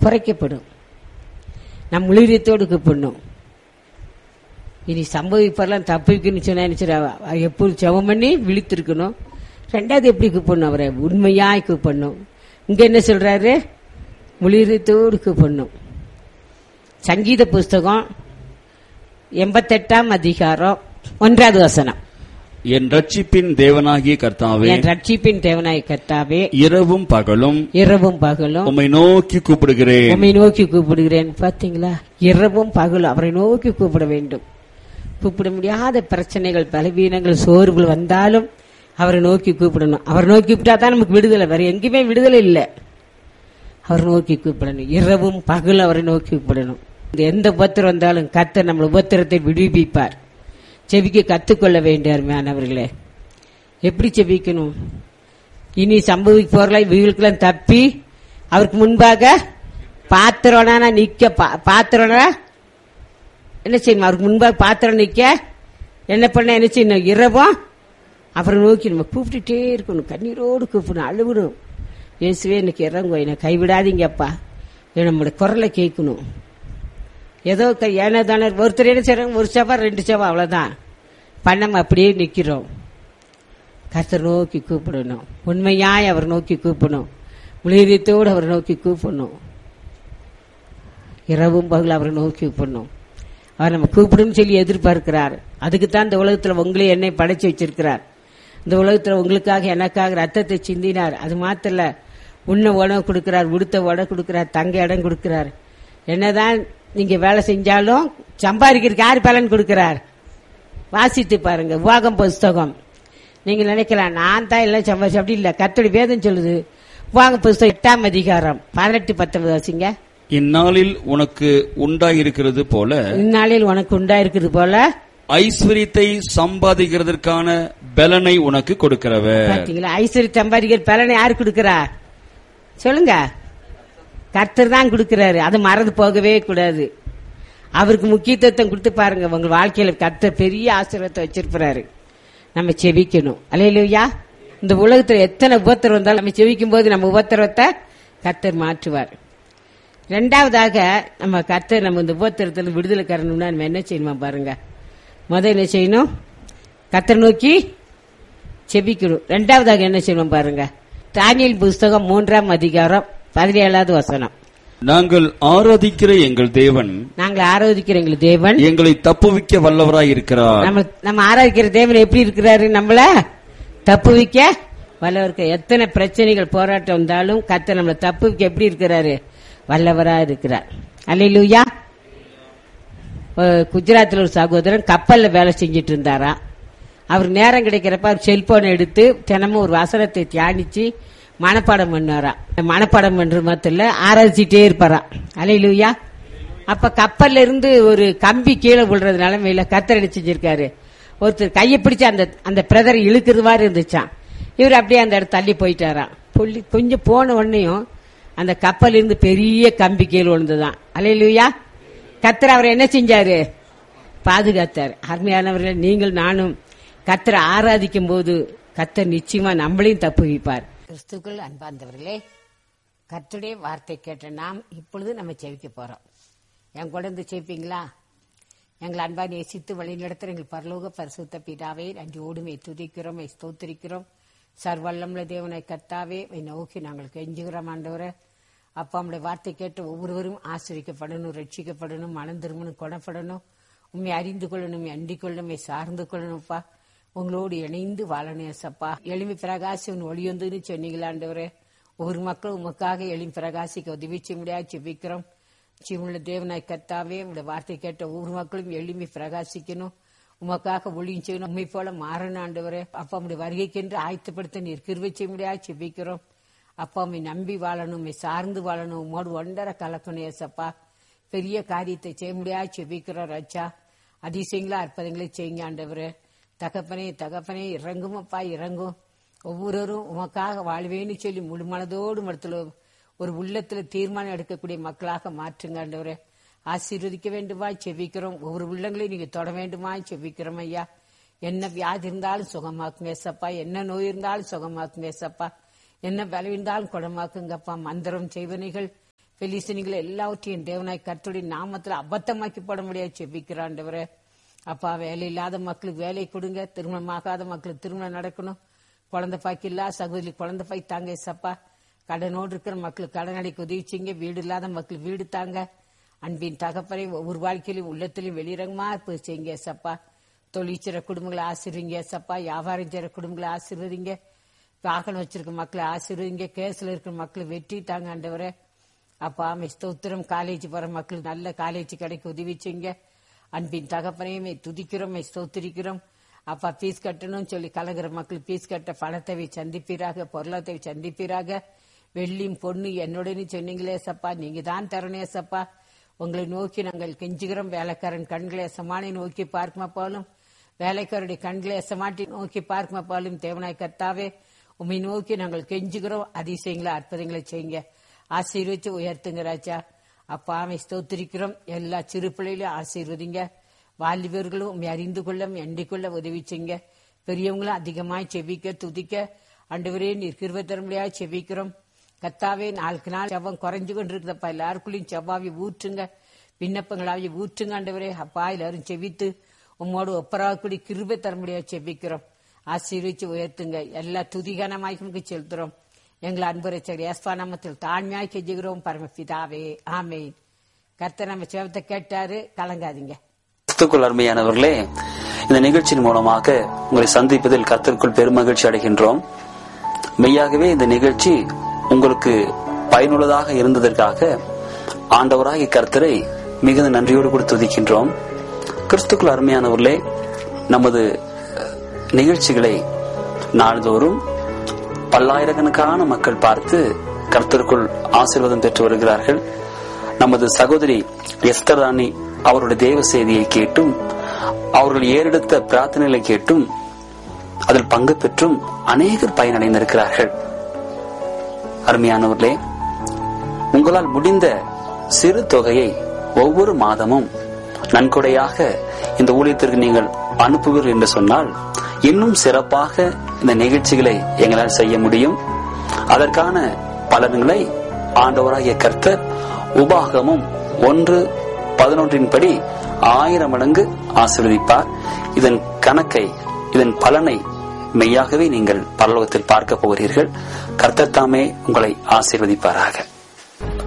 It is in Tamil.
குறைக்கப்படும் நம் முழுரியத்தோடு கூப்பிடணும் இனி சம்பவிப்பெல்லாம் தப்பிக்கணும்னு சொன்னா என்ன செய்றா? அவ எப்போது ஜெபம் பண்ணி விழித்திருக்கணும் ரெண்டாவது எப்படி கூப்பிடணும் அவரை உண்மையாய் கூப்பிடணும் இங்க என்ன சொல்றாரு முழுரியத்தோடு கூப்பிடணும் சங்கீத புஸ்தகம் எண்பத்தெட்டாம் அதிகாரம் ஒன்றாவது வசனம் என் ரட்சிப்பின் தேவனாகிய கர்த்தாவே என் ரட்சிப்பின் தேவனாய் கர்த்தாவே இரவும் பகலும் இரவும் பகலும் உம்மை நோக்கி கூப்பிடுகிறேன் உம்மை நோக்கி கூப்பிடுகிறேன் பாத்தீங்களா இரவும் பகலும் அவரை நோக்கி கூப்பிட வேண்டும் கூப்பிட முடியாத பிரச்சனைகள் பலவீனங்கள் சோர்வுகள் வந்தாலும் அவரை நோக்கி கூப்பிடணும் அவரை நோக்கி கூப்பிட்டா தான் நமக்கு விடுதலை வேற எங்கேயுமே விடுதலை இல்லை அவர் நோக்கி கூப்பிடணும் இரவும் பகலும் அவரை நோக்கி கூப்பிடணும் இந்த எந்த உபத்திரம் வந்தாலும் கர்த்தர் நம்ம உபத்திரத்தை விடுவிப்பார் செவிக்க கத்துக்கொள்ள வேண்டிய அருமையானவர்களே எப்படி செபிக்கணும் இனி சம்பவிக்க போறல இவங்களுக்கெல்லாம் தப்பி அவருக்கு முன்பாக பாத்திரனா நிக்க பா- பாத்திரனா என்ன செய்யணும் அவருக்கு முன்பாக பாத்திரம் நிக்க என்ன பண்ண என்ன செய்யணும் இரவும் அவரை நோக்கி நம்ம கூப்பிட்டுட்டே இருக்கணும் கண்ணீரோடு கூப்பிடணும் அழுகணும் இயேசுவே எனக்கு இறங்கும் என்னை கைவிடாதீங்கப்பா என் நம்மளுடைய குரலை கேட்கணும் ஏதோ க- ஏனோ தானே ஒருத்தர் என்ன செய்றாங்க ஒரு செவா ரெண்டு செவா அவ்வளவுதான் பண்ணாம அப்படியே நிக்கிறோம் கர்த்தர் நோக்கி கூப்பிடணும் உண்மையாய் அவர் நோக்கி கூப்பிடணும் முழுதத்தோடு அவரை நோக்கி கூப்பிடணும் இரவும் பகல் அவரை நோக்கி கூப்பிடணும் அவர் நம்ம கூப்பிடுன்னு சொல்லி எதிர்பார்க்கிறார் அதுக்கு தான் இந்த உலகத்துல உங்களே என்னை படைச்சு வச்சிருக்கிறார் இந்த உலகத்துல உங்களுக்காக எனக்காக ரத்தத்தை சிந்தினார் அது மாத்திரம் இல்ல உண்ண உணவு கொடுக்கிறார் உடுத்த உடை கொடுக்கிறார் தங்க இடம் கொடுக்கிறார் என்னதான் நீங்க வேலை செஞ்சாலும் சம்பாதிக்கிறதுக்கு யார் பலன் கொடுக்கிறார் வாசித்து பாருங்க உவாகம் புஸ்தகம் நீங்க நினைக்கலாம் நான் தான் எல்லாம் சம்பாதிச்சு அப்படி இல்ல கத்தோட வேதம் சொல்லுது உவாக புஸ்தகம் எட்டாம் அதிகாரம் பதினெட்டு பத்தொன்பது வாசிங்க இந்நாளில் உனக்கு உண்டாயிருக்கிறது போல இந்நாளில் உனக்கு உண்டாயிருக்கிறது போல ஐஸ்வர்யத்தை சம்பாதிக்கிறதற்கான பலனை உனக்கு கொடுக்கிறவர் பாத்தீங்களா ஐஸ்வர்ய சம்பாதிக்கிற பலனை யார் கொடுக்கிறார் சொல்லுங்க கர்த்தர் தான் கொடுக்கிறாரு அதை மறந்து போகவே கூடாது அவருக்கு முக்கியத்துவம் கொடுத்து பாருங்க உங்க வாழ்க்கையில கர்த்தர் பெரிய ஆசீர்வாதத்தை வச்சிருக்கிறாரு நம்ம செபிக்கணும் அலையிலுயா இந்த உலகத்துல எத்தனை உபத்திரம் வந்தாலும் நம்ம செபிக்கும் போது நம்ம உபத்திரத்தை கர்த்தர் மாற்றுவார் ரெண்டாவதாக நம்ம கர்த்தர் நம்ம இந்த உபத்திரத்துல விடுதலை கரணும்னா நம்ம என்ன செய்யணுமா பாருங்க முதல் என்ன செய்யணும் கர்த்தர் நோக்கி செபிக்கணும் ரெண்டாவதாக என்ன செய்யணும் பாருங்க தானியல் புஸ்தகம் மூன்றாம் அதிகாரம் பதினேழாவது வசனம் நாங்கள் ஆராதிக்கிற எங்கள் தேவன் நாங்கள் ஆராதிக்கிற எங்கள் தேவன் எங்களை தப்புவிக்க வல்லவராய் இருக்கிறார் நம்ம நம்ம ஆராதிக்கிற தேவன் எப்படி இருக்கிறாரு நம்மள தப்புவிக்க வல்லவருக்கு எத்தனை பிரச்சனைகள் போராட்டம் வந்தாலும் கத்த நம்மளை தப்புவிக்க எப்படி இருக்கிறாரு வல்லவரா இருக்கிறார் அல்லையிலூயா குஜராத்தில் ஒரு சகோதரன் கப்பல்ல வேலை செஞ்சிட்டு இருந்தாராம் அவர் நேரம் கிடைக்கிறப்ப அவர் செல்போன் எடுத்து தினமும் ஒரு வசனத்தை தியானிச்சு மனப்பாடம் பண்ணுவாராம் மனப்பாடம் பண்றது மாத்திரம் இல்ல ஆராய்ச்சிட்டே இருப்பாராம் அலையிலூயா அப்ப கப்பல்ல இருந்து ஒரு கம்பி கீழே விழுறது நிலைமையில கத்தரடி செஞ்சிருக்காரு ஒருத்தர் கையை பிடிச்சு அந்த அந்த பிரதரை இழுக்கிறது மாதிரி இருந்துச்சாம் இவர் அப்படியே அந்த இடத்து தள்ளி போயிட்டாராம் புள்ளி கொஞ்சம் போன உடனேயும் அந்த கப்பல் இருந்து பெரிய கம்பி கீழே விழுந்துதான் அலையிலூயா கத்தர் அவர் என்ன செஞ்சாரு பாதுகாத்தார் அருமையானவர்கள் நீங்கள் நானும் கத்தரை ஆராதிக்கும் போது கத்தர் நிச்சயமா நம்மளையும் தப்பு வைப்பார் கிறிஸ்துக்கள் அன்பார்ந்தவர்களே கர்த்தருடைய வார்த்தை கேட்ட நாம் இப்பொழுது நம்ம செவிக்க போறோம் என் கூட இருந்து செவிப்பீங்களா எங்களை அன்பா நேசித்து வழி நடத்துற எங்கள் பரலோக பரிசுத்த பிதாவே நன்றியோடு மை துதிக்கிறோம் மை ஸ்தோத்திரிக்கிறோம் சர்வல்லம்ல தேவனை கத்தாவே மை நோக்கி நாங்கள் கெஞ்சுகிறோம் ஆண்டவரை அப்பா நம்முடைய வார்த்தை கேட்டு ஒவ்வொருவரும் ஆசிரிக்கப்படணும் ரட்சிக்கப்படணும் மனம் திரும்பணும் குணப்படணும் உண்மை அறிந்து கொள்ளணும் உண்மை அண்டிக் கொள்ளணும் உண்மை சார்ந்து கொள்ளணும்ப்பா உங்களோடு இணைந்து வாழணும் ஏசப்பா எளிமை பிரகாசி உன் ஒளி வந்துன்னு சொன்னீங்களாண்டவரே ஒவ்வொரு மக்களும் உமக்காக எளிமை பிரகாசிக்க உதவி செய்ய முடியாது செபிக்கிறோம் ஜீவனுள்ள தேவனாய் கத்தாவே உங்களுடைய வார்த்தை கேட்ட ஒவ்வொரு மக்களும் எளிமை பிரகாசிக்கணும் உமக்காக ஒளியும் செய்யணும் உண்மை போல மாறணும் ஆண்டவரே அப்பா உடைய வருகைக்கென்று ஆயத்தப்படுத்த நீர் கிருவை செய்ய முடியாது செபிக்கிறோம் அப்பா உண்மை நம்பி வாழணும் உண்மை சார்ந்து வாழணும் உமோடு ஒன்றரை கலக்கணும் ஏசப்பா பெரிய காரியத்தை செய்ய முடியாது செபிக்கிறோம் ரச்சா அதிசயங்களா அற்புதங்களை செய்யுங்க ஆண்டவரே தகப்பனே தகப்பனே இறங்கும் அப்பா இறங்கும் ஒவ்வொருவரும் உமக்காக வாழ்வேன்னு சொல்லி முழு மனதோடு மடத்துல ஒரு உள்ளத்துல தீர்மானம் எடுக்கக்கூடிய மக்களாக மாற்றுங்க ஆண்டவரே ஆசீர்வதிக்க வேண்டுமா செவிக்கிறோம் ஒவ்வொரு உள்ளங்களையும் நீங்க தொட வேண்டுமா செவிக்கிறோம் ஐயா என்ன வியாதி இருந்தாலும் சுகமாக்குங்க ஏசப்பா என்ன நோய் இருந்தாலும் சுகமாக்குங்க ஏசப்பா என்ன பலவிருந்தாலும் குணமாக்குங்கப்பா மந்திரம் செய்வனைகள் பெலிசனிகளை எல்லாவற்றையும் தேவனாய் கர்த்தருடைய நாமத்துல அபத்தமாக்கி போட முடியாது செபிக்கிறாண்டவரே அப்பா வேலை இல்லாத மக்களுக்கு வேலை கொடுங்க திருமணமாகாத மக்களுக்கு திருமணம் நடக்கணும் குழந்தை பாய்க்கு இல்ல சகோதரி குழந்தை பாய் தாங்க ஏசப்பா கடனோடு இருக்கிற மக்களுக்கு கடன் அடைக்க உதவி செய்யுங்க வீடு இல்லாத மக்களுக்கு வீடு தாங்க அன்பின் தகப்பனை ஒவ்வொரு வாழ்க்கையிலும் உள்ளத்திலும் வெளிரங்கமா இருப்பது செய்யுங்க ஏசப்பா தொழில் செய்கிற குடும்பங்களை ஆசீர்வதிங்க ஏசப்பா வியாபாரம் செய்கிற குடும்பங்களை ஆசீர்வதிங்க வாகனம் வச்சிருக்க மக்களை ஆசீர்வதிங்க கேஸ்ல இருக்கிற மக்களை வெற்றி தாங்க ஆண்டவரே அப்பா ஆமை ஸ்தோத்திரம் காலேஜ் போற மக்களுக்கு நல்ல காலேஜ் கிடைக்க உதவி செய்யுங்க அன்பின் தகப்பனையுமே துதிக்கிறோம் ஸ்தோத்திரிக்கிறோம் அப்பா பீஸ் கட்டணும்னு சொல்லி கலங்குற மக்கள் பீஸ் கட்ட பணத்தை சந்திப்பீராக பொருளாதார சந்திப்பீராக வெள்ளியும் பொண்ணு என்னுடனே சொன்னீங்களே சப்பா நீங்க தான் தரணே சப்பா உங்களை நோக்கி நாங்கள் கெஞ்சுகிறோம் வேலைக்காரன் கண்களை எசமானை நோக்கி பார்க்குமா போலும் வேலைக்காரருடைய கண்களை எசமாட்டி நோக்கி பார்க்குமா போலும் தேவனாய் கத்தாவே உண்மை நோக்கி நாங்கள் கெஞ்சுகிறோம் அதிசயங்களை அற்புதங்களை செய்யுங்க ஆசீர்வச்சு உயர்த்துங்க ராஜா அப்பா அமை ஸ்தோத்திரிக்கிறோம் எல்லா சிறு பிள்ளைகளையும் ஆசீர்வதிங்க வாலிபர்களும் உண்மை அறிந்து கொள்ள எண்டிக் கொள்ள உதவி செய்யுங்க பெரியவங்களும் அதிகமாய் செவிக்க துதிக்க அண்டுவரே நீர் கிருபத்தரமுடியா செவிக்கிறோம் கத்தாவே நாளுக்கு நாள் செவ்வம் குறைஞ்சு கொண்டு இருக்குதப்பா எல்லாருக்குள்ளயும் செவ்வாவி ஊற்றுங்க விண்ணப்பங்களாவி ஊற்றுங்க ஆண்டவரே அப்பா எல்லாரும் செவித்து உம்மோடு ஒப்பராக்கூடி கிருபை தர முடியாது செவிக்கிறோம் ஆசீர்வச்சு உயர்த்துங்க எல்லா துதிகனமாய்க்கு செலுத்துறோம் எங்களை அன்புரைச்சர் ஏஸ்பா நாமத்தில் தாழ்மையாய் கெஞ்சுகிறோம் பரமபிதாவே ஆமே கர்த்தர் நம்ம சேவத்தை கேட்டாரு கலங்காதீங்க கிறிஸ்துக்குள் அருமையானவர்களே இந்த நிகழ்ச்சியின் மூலமாக உங்களை சந்திப்பதில் கர்த்தருக்குள் பெருமகிழ்ச்சி அடைகின்றோம் மெய்யாகவே இந்த நிகழ்ச்சி உங்களுக்கு பயனுள்ளதாக இருந்ததற்காக ஆண்டவராகிய கர்த்தரை மிகுந்த நன்றியோடு கூட துதிக்கின்றோம் கிறிஸ்துக்குள் அருமையானவர்களே நமது நிகழ்ச்சிகளை நாள்தோறும் பல்லாயிரக்கணக்கான மக்கள் பார்த்து கர்த்தருக்குள் ஆசீர்வாதம் பெற்று வருகிறார்கள் நமது சகோதரி எஸ்தர் ராணி அவருடைய தேவ செய்தியை கேட்டும் அவர்கள் ஏறெடுத்த பிரார்த்தனைகளை கேட்டும் அதில் பங்கு பெற்றும் அநேகர் பயனடைந்திருக்கிறார்கள் அருமையானவர்களே உங்களால் முடிந்த சிறு தொகையை ஒவ்வொரு மாதமும் நன்கொடையாக இந்த ஊழியத்திற்கு நீங்கள் அனுப்புவீர்கள் என்று சொன்னால் இன்னும் சிறப்பாக இந்த நிகழ்ச்சிகளை எங்களால் செய்ய முடியும் அதற்கான பலன்களை ஆண்டவராகிய கர்த்தர் உபாகமும் ஒன்று பதினொன்றின் படி ஆயிரம் மடங்கு ஆசீர்வதிப்பார் இதன் கணக்கை இதன் பலனை மெய்யாகவே நீங்கள் பரலோகத்தில் பார்க்க போகிறீர்கள் கர்த்தர் தாமே உங்களை ஆசீர்வதிப்பாராக